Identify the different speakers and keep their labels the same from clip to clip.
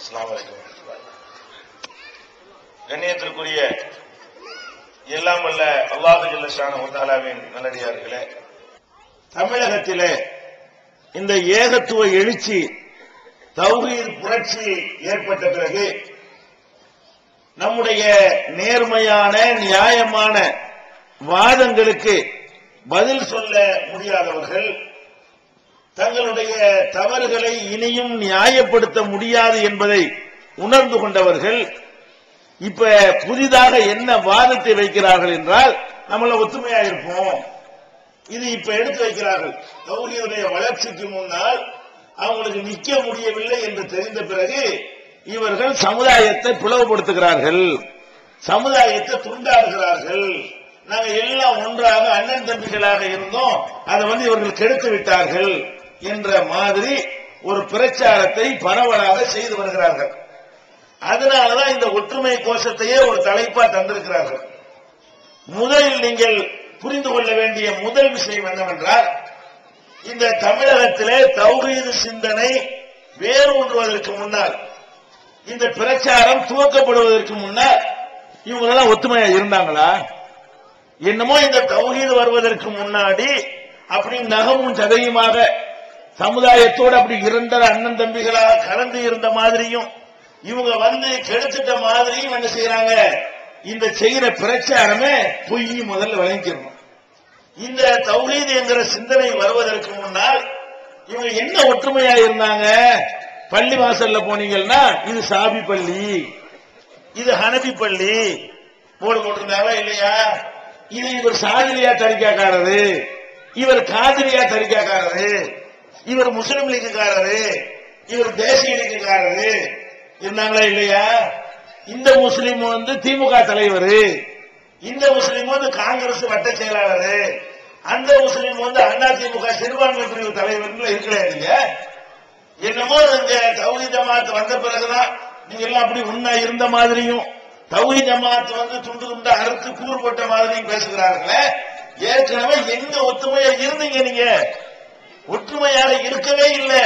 Speaker 1: அஸ்ஸலாமு அலைக்கும் கண்ணியத்திற்குரிய எல்லாம் வல்ல அல்லாஹு ஜல்லஷான முத்தாலாவின் நல்லடியார்களே தமிழகத்திலே இந்த ஏகத்துவ எழுச்சி தௌஹீத் புரட்சி ஏற்பட்ட பிறகு நம்முடைய நேர்மையான நியாயமான வாதங்களுக்கு பதில் சொல்ல முடியாதவர்கள் தங்களுடைய தவறுகளை இனியும் நியாயப்படுத்த முடியாது என்பதை உணர்ந்து கொண்டவர்கள் இப்ப புதிதாக என்ன வாதத்தை வைக்கிறார்கள் என்றால் நம்மள ஒத்துமையா இருப்போம் இது இப்ப எடுத்து வைக்கிறார்கள் தௌஹீதுடைய வளர்ச்சிக்கு முன்னால் அவங்களுக்கு நிக்க முடியவில்லை என்று தெரிந்த பிறகு இவர்கள் சமுதாயத்தை பிளவுபடுத்துகிறார்கள் சமுதாயத்தை துண்டாடுகிறார்கள் நாங்க எல்லாம் ஒன்றாக அண்ணன் தம்பிகளாக இருந்தோம் அதை வந்து இவர்கள் கெடுத்து விட்டார்கள் என்ற மாதிரி ஒரு பிரச்சாரத்தை பரவலாக செய்து வருகிறார்கள் அதனாலதான் இந்த ஒற்றுமை கோஷத்தையே ஒரு தலைப்பா தந்திருக்கிறார்கள் முதலில் நீங்கள் புரிந்து கொள்ள வேண்டிய முதல் விஷயம் என்னவென்றால் இந்த தமிழகத்திலே தௌஹீது சிந்தனை வேரூன்றுவதற்கு முன்னால் இந்த பிரச்சாரம் துவக்கப்படுவதற்கு முன்னால் இவங்களெல்லாம் ஒத்துமையா இருந்தாங்களா என்னமோ இந்த தௌஹீது வருவதற்கு முன்னாடி அப்படி நகமும் சதையுமாக சமுதாயத்தோடு அப்படி இரண்டர அண்ணன் தம்பிகளாக கலந்து இருந்த மாதிரியும் இவங்க வந்து கெடுத்துட்ட மாதிரியும் என்ன செய்யறாங்க இந்த செய்யற பிரச்சாரமே பொய் முதல்ல வழங்கிக்கணும் இந்த தௌஹீது என்கிற சிந்தனை வருவதற்கு முன்னால் இவங்க என்ன ஒற்றுமையா இருந்தாங்க பள்ளி வாசல்ல போனீங்கன்னா இது சாபி பள்ளி இது ஹனபி பள்ளி போர்டு போட்டிருந்தாங்களா இல்லையா இது இவர் சாதிரியா தரிக்காக்காரரு இவர் காதிரியா தரிக்காக்காரரு இவர் முஸ்லிம் லீக்குக்காரரு இவர் தேசிய லீக்குக்காரரு இருந்தாங்களா இல்லையா இந்த முஸ்லீம் வந்து திமுக தலைவர் இந்த முஸ்லீம் வந்து காங்கிரஸ் வட்ட செயலாளர் அந்த முஸ்லீம் வந்து அண்ணா திமுக சிறுபான்மை பிரிவு தலைவர் இருக்கல நீங்க என்னமோ இந்த தௌஹி ஜமாத் வந்த பிறகுதான் நீங்க எல்லாம் அப்படி உண்மை இருந்த மாதிரியும் தௌஹி ஜமாத் வந்து துண்டு துண்டு அறுத்து கூறு போட்ட மாதிரியும் பேசுகிறார்களே ஏற்கனவே எங்க ஒத்துமையா இருந்தீங்க நீங்க ஒற்றுமையாக இருக்கவே இல்லை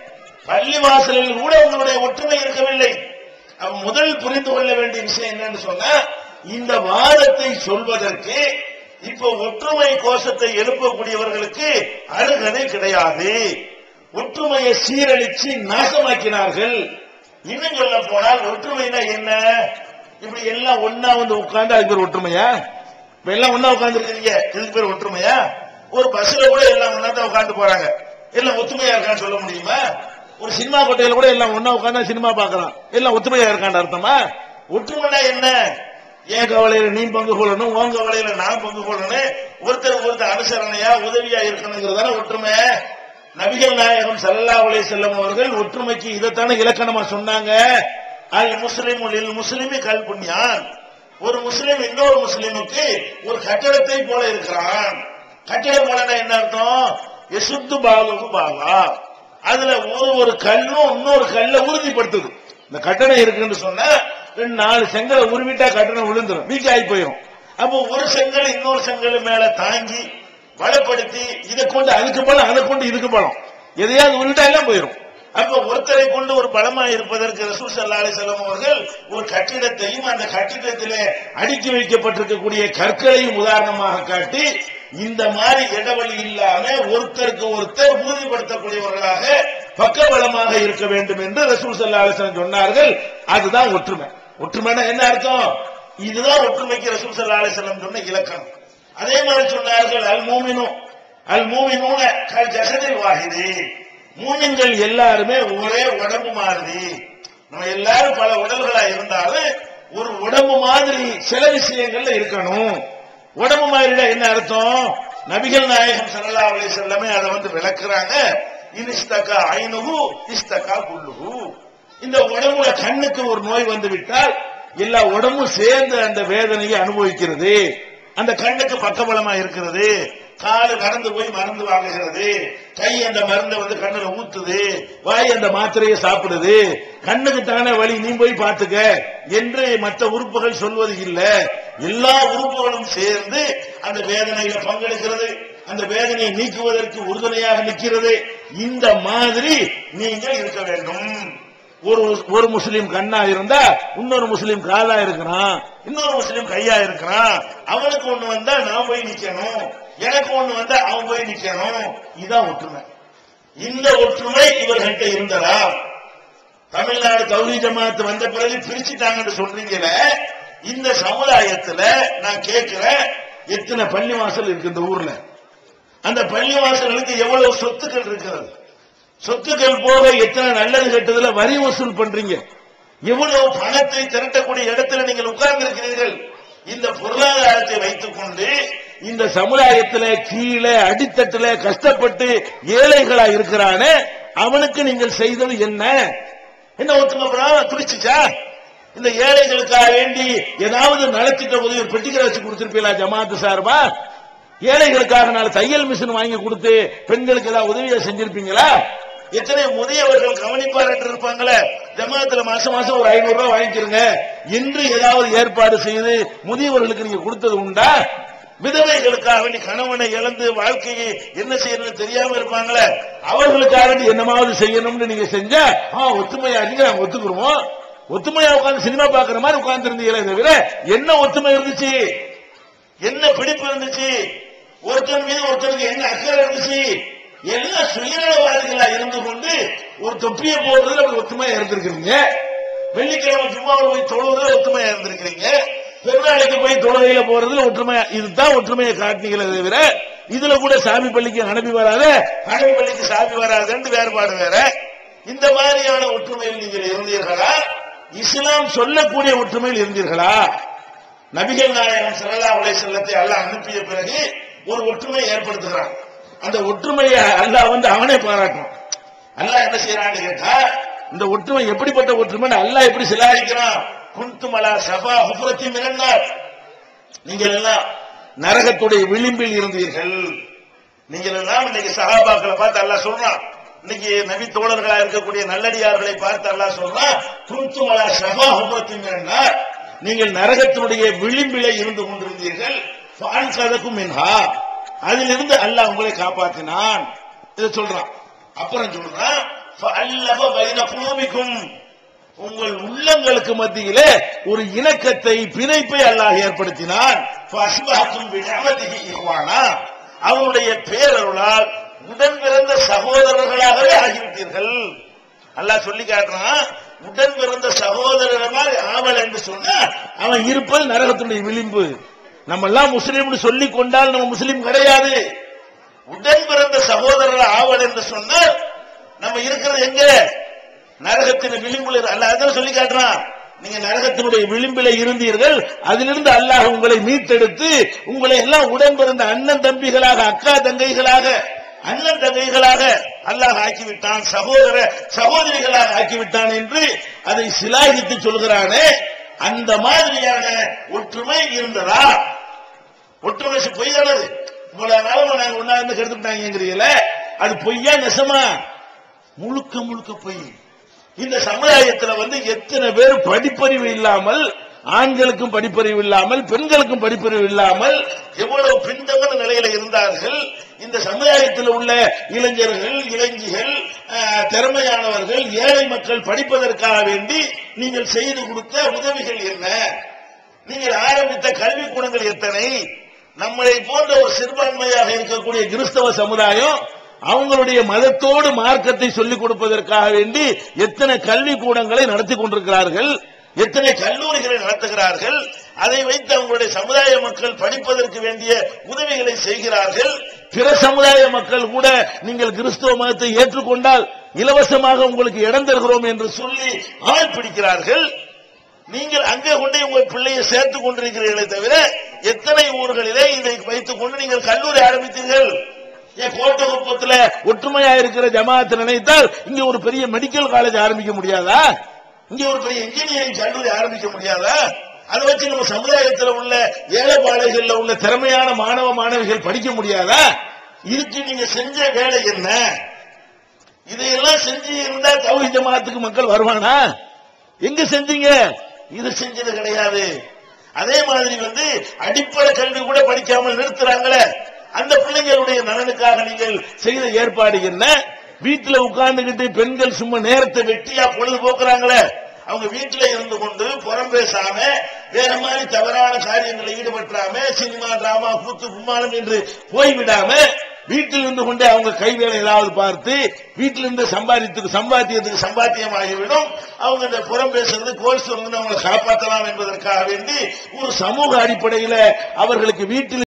Speaker 1: பள்ளிவாசலில் கூட உங்களுடைய ஒற்றுமை இருக்கவில்லை அப்ப முதல் புரிந்து கொள்ள வேண்டிய விஷயம் என்னன்னு சொன்னா இந்த வாதத்தை சொல்வதற்கு இப்ப ஒற்றுமை கோஷத்தை எழுப்பக்கூடியவர்களுக்கு அருகதை கிடையாது ஒற்றுமையை சீரழிச்சு நாசமாக்கினார்கள் இன்னும் சொல்ல போனால் ஒற்றுமைனா என்ன இப்படி எல்லாம் ஒன்னா வந்து உட்கார்ந்து அதுக்கு பேர் ஒற்றுமையா இப்ப எல்லாம் ஒன்னா உட்கார்ந்து இருக்கீங்க இதுக்கு பேர் ஒற்றுமையா ஒரு பஸ்ல கூட எல்லாம் ஒன்னா தான் உட்கார்ந்து போறாங்க எல்லாம் ஒத்துமையா இருக்கான்னு சொல்ல முடியுமா ஒரு சினிமா கொட்டையில கூட எல்லாம் ஒன்னா உட்கார்ந்தா சினிமா பார்க்கலாம் எல்லாம் ஒத்துமையா இருக்கான்னு அர்த்தமா ஒற்றுமைனா என்ன என் கவலையில நீ பங்கு கொள்ளணும் உன் கவலையில நான் பங்கு கொள்ளணும் ஒருத்தர் ஒருத்தர் அனுசரணையா உதவியா இருக்கணுங்கிறதான ஒற்றுமை நபிகள் நாயகம் ஸல்லல்லாஹு அலைஹி செல்லம் அவர்கள் ஒற்றுமைக்கு இதைத்தானே இலக்கணமா சொன்னாங்க அல் முஸ்லிம் இல் முஸ்லிமி கல் புண்ணியான் ஒரு முஸ்லிம் இன்னொரு முஸ்லிமுக்கு ஒரு கட்டடத்தை போல இருக்கிறான் கட்டிடம் போலன்னா என்ன அர்த்தம் எசுத்து பாலுக்கு பாலா அதுல ஒரு ஒரு கல்லும் இன்னொரு கல்ல உறுதிப்படுத்துது இந்த கட்டணம் இருக்குன்னு சொன்னா ரெண்டு நாலு செங்கலை உருவிட்டா கட்டணம் விழுந்துரும் வீக் ஆகி போயிடும் அப்போ ஒரு செங்கல் இன்னொரு செங்கல் மேல தாங்கி பலப்படுத்தி இதை கொண்டு அதுக்கு பலம் அதை கொண்டு இதுக்கு பலம் எதையாவது உருட்டா எல்லாம் போயிடும் அப்ப ஒருத்தரை கொண்டு ஒரு பலமா இருப்பதற்கு ரசூல் சல்லா அலிசல்லாம் அவர்கள் ஒரு கட்டிடத்தையும் அந்த கட்டிடத்திலே அடுக்கி வைக்கப்பட்டிருக்கக்கூடிய கற்களையும் உதாரணமாக காட்டி இந்த மாதிரி இடவழி இல்லாம ஒருத்தருக்கு ஒருத்தர் உறுதிப்படுத்தக்கூடியவர்களாக பக்கபலமாக இருக்க வேண்டும் என்று ரசூல் சல்லா அலிஸ்லாம் சொன்னார்கள் அதுதான் ஒற்றுமை ஒற்றுமைனா என்ன அர்த்தம் இதுதான் ஒற்றுமைக்கு ரசூல் சல்லா அலிஸ்லாம் சொன்ன இலக்கணம் அதே மாதிரி சொன்னார்கள் அல் மூமினும் அல் மூமினூன கல் ஜசதில் வாகிது மூமின்கள் எல்லாருமே ஒரே உடம்பு மாதிரி நம்ம எல்லாரும் பல உடல்களா இருந்தாலும் ஒரு உடம்பு மாதிரி சில விஷயங்கள்ல இருக்கணும் உடம்பு மாதிரில என்ன அர்த்தம் நபிகள் நாயகம் சல்லா அலி செல்லமே அதை வந்து விளக்குறாங்க இனிஸ்தகா ஐநுகு இஸ்தகா குல்லுகு இந்த உடம்புல கண்ணுக்கு ஒரு நோய் வந்து விட்டால் எல்லா உடம்பும் சேர்ந்து அந்த வேதனையை அனுபவிக்கிறது அந்த கண்ணுக்கு பக்கபலமா இருக்கிறது காலு நடந்து போய் மருந்து வாங்குகிறது கை அந்த மருந்தை வந்து கண்ணுல ஊத்துது வாய் அந்த மாத்திரையை சாப்பிடுது கண்ணுக்கு தானே வழி நீ போய் பார்த்துக்க என்று மற்ற உறுப்புகள் சொல்வது இல்ல எல்லா உறுப்புகளும் சேர்ந்து அந்த வேதனையில பங்கெடுக்கிறது அந்த வேதனையை நீக்குவதற்கு உறுதுணையாக நிற்கிறது இந்த மாதிரி நீங்கள் இருக்க வேண்டும் ஒரு ஒரு முஸ்லீம் கண்ணா இருந்தா இன்னொரு முஸ்லீம் காதா இருக்கிறான் இன்னொரு முஸ்லீம் கையா இருக்கிறான் அவனுக்கு ஒண்ணு வந்தா நான் போய் நிக்கணும் எனக்கு ஒண்ணு வந்தா அவன் போய் நிக்கணும் இதான் ஒற்றுமை இந்த ஒற்றுமை இவர்கள்ட்ட இருந்ததா தமிழ்நாடு தௌஹி ஜமாத் வந்த பிறகு பிரிச்சுட்டாங்கன்னு சொல்றீங்கல இந்த சமுதாயத்துல நான் கேட்கிறேன் எத்தனை பள்ளிவாசல் இருக்கு இந்த ஊர்ல அந்த பள்ளிவாசல்களுக்கு எவ்வளவு சொத்துக்கள் இருக்கிறது சொத்துக்கள் போக எத்தனை நல்லது கெட்டதுல வரி வசூல் பண்றீங்க எவ்வளவு பணத்தை திரட்டக்கூடிய இடத்துல நீங்கள் உட்கார்ந்து இருக்கிறீர்கள் இந்த பொருளாதாரத்தை வைத்துக் கொண்டு இந்த சமுதாயத்துல கீழே அடித்தட்டுல கஷ்டப்பட்டு ஏழைகளா இருக்கிறானே அவனுக்கு நீங்கள் செய்தது என்ன என்ன ஒத்துமைப்படா துடிச்சுச்சா இந்த ஏழைகளுக்காக வேண்டி ஏதாவது நலத்திட்ட உதவி ஒரு பெட்டிக்கரை வச்சு கொடுத்திருப்பீங்களா ஜமாத்து சார்பா ஏழைகளுக்காக நாலு தையல் மிஷின் வாங்கி கொடுத்து பெண்களுக்கு ஏதாவது உதவியை செஞ்சிருப்பீங்களா எத்தனை முதியவர்கள் கவனிப்பாளர் இருப்பாங்களே ஜமாத்துல மாசம் மாசம் ஒரு ஐநூறு ரூபாய் வாங்கிக்கிறங்க என்று ஏதாவது ஏற்பாடு செய்து முதியவர்களுக்கு நீங்க கொடுத்தது உண்டா விதவைகளுக்காக வேண்டி கணவனை இழந்து வாழ்க்கையை என்ன செய்யணும்னு தெரியாம இருப்பாங்களே அவர்களுக்காக வேண்டி என்னமாவது செய்யணும்னு நீங்க செஞ்சா ஆ ஒத்துமையா நீங்க நாங்க ஒத்துக்குருவோம் ஒத்துமையா உட்கார்ந்து சினிமா பாக்குற மாதிரி உட்கார்ந்து இருந்தீங்களே தவிர என்ன ஒத்துமை இருந்துச்சு என்ன பிடிப்பு இருந்துச்சு ஒருத்தன் மீது ஒருத்தருக்கு என்ன அக்கறை இருந்துச்சு எல்லாம் சுயநலவாதிகளா இருந்து கொண்டு ஒரு தொப்பியை போடுறதுல அப்படி ஒத்துமையா இருந்திருக்கிறீங்க வெள்ளிக்கிழமை ஜும்மாவில் போய் தொழுவதில் ஒத்துமையா இருந்திருக்கிறீங்க பெருநாளைக்கு போய் தொழுகையில போறதுல ஒற்றுமையா இதுதான் ஒற்றுமையை காட்டினீங்களே தவிர இதுல கூட சாமி பள்ளிக்கு அனுப்பி வராத அனுப்பி பள்ளிக்கு சாமி வராதுன்னு வேறுபாடு வேற இந்த மாதிரியான ஒற்றுமையில் நீங்கள் இருந்தீர்களா இஸ்லாம் சொல்லக்கூடிய ஒற்றுமையில் இருந்தீர்களா நபிகள் நாயகம் ஸல்லல்லாஹு அலைஹி செல்லத்தை அல்லாஹ் அனுப்பிய பிறகு ஒரு ஒற்றுமையை ஏற்படுத்துகிறான் அந்த ஒற்றுமையை அல்லாஹ் வந்து அவனே பாராட்டும் அல்லாஹ் என்ன செய்யறான்னு கேட்டா இந்த ஒற்றுமை எப்படிப்பட்ட ஒற்றுமை அல்லாஹ் எப்படி சிலாரிக்கிறான் குந்துமலா சபா ஹுஃபரத்தி மினன்னார் நீங்கள் எல்லாம் நரகத்துடைய விளிம்பில் இருந்தீர்கள் நீங்கள் எல்லாம் இன்னைக்கு சஹாபாக்களை பார்த்து அல்லாஹ் சொல்றான் இன்னைக்கு நபி தோழர்களா இருக்கக்கூடிய நல்லடியார்களை பார்த்து அல்லாஹ் சொல்றான் குந்துமலா சபா ஹுஃபரத்தி மினன்னார் நீங்கள் நரகத்தினுடைய விளிம்பிலே இருந்து கொண்டிருந்தீர்கள் ஃபான் கதக்கும் மின்ஹா அதிலிருந்து அல்லாஹ் உங்களை காப்பாற்றினான் இதை சொல்றான் அப்புறம் சொல்றான் ஃபஅல்லஃப பைன குலூபிக்கும் உங்கள் உள்ளங்களுக்கு மத்தியிலே ஒரு இணக்கத்தை பிணைப்பை அல்லாஹ் ஏற்படுத்தினான் ஃபஅஸ்பஹத்தும் பிநிஅமதிஹி இஹ்வானா அவருடைய பேரருளால் உடன் பிறந்த சகோதரர்களாகவே ஆகிவிட்டீர்கள் அல்லாஹ் சொல்லி காட்டுறான் உடன் பிறந்த சகோதரர்கள் ஆவல் என்று சொன்னா அவன் இருப்பது நரகத்துடைய விளிம்பு நம்ம எல்லாம் முஸ்லீம்னு சொல்லிக் கொண்டால் நம்ம முஸ்லீம் கிடையாது உடன் பிறந்த சகோதரர் ஆவல் என்று சொன்னால் நம்ம இருக்கிறது எங்க நரகத்தின் விளிம்பில் இரு- அல்லாஹ் அதான் சொல்லி காட்டுறான் நீங்க நரகத்தினுடைய விளிம்பில இருந்தீர்கள் அதிலிருந்து அல்லாஹ் உங்களை மீட்டெடுத்து உங்களை எல்லாம் உடன் பிறந்த அண்ணன் தம்பிகளாக அக்கா தங்கைகளாக அண்ணன் தங்கைகளாக அல்லாஹ் ஆக்கிவிட்டான் சகோதர சகோதரிகளாக ஆக்கிவிட்டான் என்று அதை சிலாகித்து சொல்கிறானே அந்த மாதிரியான ஒற்றுமை இருந்ததா ஒற்றுமை சி- பொய் தானது இவ்வளவு நாளும் நாங்க ஒன்னா இருந்து கெடுத்துட்டாங்கிறீங்கள அது பொய்யா நெசமா முழுக்க முழுக்க பொய் இந்த சமுதாயத்துல வந்து எத்தனை பேர் படிப்பறிவு இல்லாமல் ஆண்களுக்கும் படிப்பறிவு இல்லாமல் பெண்களுக்கும் படிப்பறிவு இல்லாமல் எவ்வளவு பின்தங்கின நிலையில இருந்தார்கள் இந்த சமுதாயத்தில் உள்ள இளைஞர்கள் இளைஞிகள் அஹ், திறமையானவர்கள் ஏழை மக்கள் படிப்பதற்காக வேண்டி நீங்கள் செய்து கொடுத்த உதவிகள் என்ன நீங்கள் ஆரம்பித்த கல்வி கூடங்கள் எத்தனை நம்மளை போன்ற ஒரு சிறுபான்மையாக இருக்கக்கூடிய கிறிஸ்தவ சமுதாயம் அவங்களுடைய மதத்தோடு மார்க்கத்தை சொல்லிக் கொடுப்பதற்காக வேண்டி எத்தனை கல்வி கூடங்களை நடத்தி கொண்டிருக்கிறார்கள் எத்தனை கல்லூரிகளை நடத்துகிறார்கள் அதை வைத்து அவங்களுடைய சமுதாய மக்கள் படிப்பதற்கு வேண்டிய உதவிகளை செய்கிறார்கள் பிற சமுதாய மக்கள் கூட நீங்கள் கிறிஸ்தவ மதத்தை ஏற்றுக்கொண்டால் இலவசமாக உங்களுக்கு இடம் தருகிறோம் என்று சொல்லி ஆள் பிடிக்கிறார்கள் நீங்கள் அங்கே கொண்டு உங்கள் பிள்ளையை சேர்த்துக் கொண்டிருக்கிறீர்களே தவிர எத்தனை ஊர்களிலே இதை வைத்துக் கொண்டு நீங்கள் கல்லூரி ஆரம்பித்தீர்கள் ஏன் கோட்டகுப்பத்துல ஒற்றுமையா இருக்கிற ஜமாத்தை நினைத்தால் இங்க ஒரு பெரிய மெடிக்கல் காலேஜ் ஆரம்பிக்க முடியாதா இங்க ஒரு பெரிய இன்ஜினியரிங் கல்லூரி ஆரம்பிக்க முடியாதா அதை வச்சு நம்ம சமுதாயத்தில் உள்ள ஏழைப்பாளைகள்ல உள்ள திறமையான மாணவ மாணவிகள் படிக்க முடியாதா இதுக்கு நீங்க செஞ்ச வேலை என்ன இதையெல்லாம் செஞ்சு இருந்தா தௌஹி ஜமாத்துக்கு மக்கள் வருவானா எங்க செஞ்சீங்க இது செஞ்சது கிடையாது அதே மாதிரி வந்து அடிப்படை கல்வி கூட படிக்காமல் நிறுத்துறாங்களே அந்த பிள்ளைங்களுடைய நலனுக்காக நீங்கள் செய்த ஏற்பாடு என்ன வீட்டுல உட்கார்ந்துகிட்டு பெண்கள் சும்மா நேரத்தை வெட்டியா பொழுது போக்குறாங்களே அவங்க வீட்டுல இருந்து கொண்டு புறம் பேசாம வேற மாதிரி தவறான காரியங்களில் ஈடுபட்டுறாம சினிமா டிராமா கூத்து கும்மாளம் என்று போய்விடாம வீட்டில் இருந்து கொண்டே அவங்க கைவேலை ஏதாவது பார்த்து வீட்டில் இருந்து சம்பாதித்துக்கு சம்பாத்தியத்துக்கு சம்பாத்தியம் ஆகிவிடும் அவங்க இந்த புறம் பேசுறது கோல் சொல்றது அவங்களை காப்பாற்றலாம் என்பதற்காக வேண்டி ஒரு சமூக அடிப்படையில அவர்களுக்கு வீட்டில்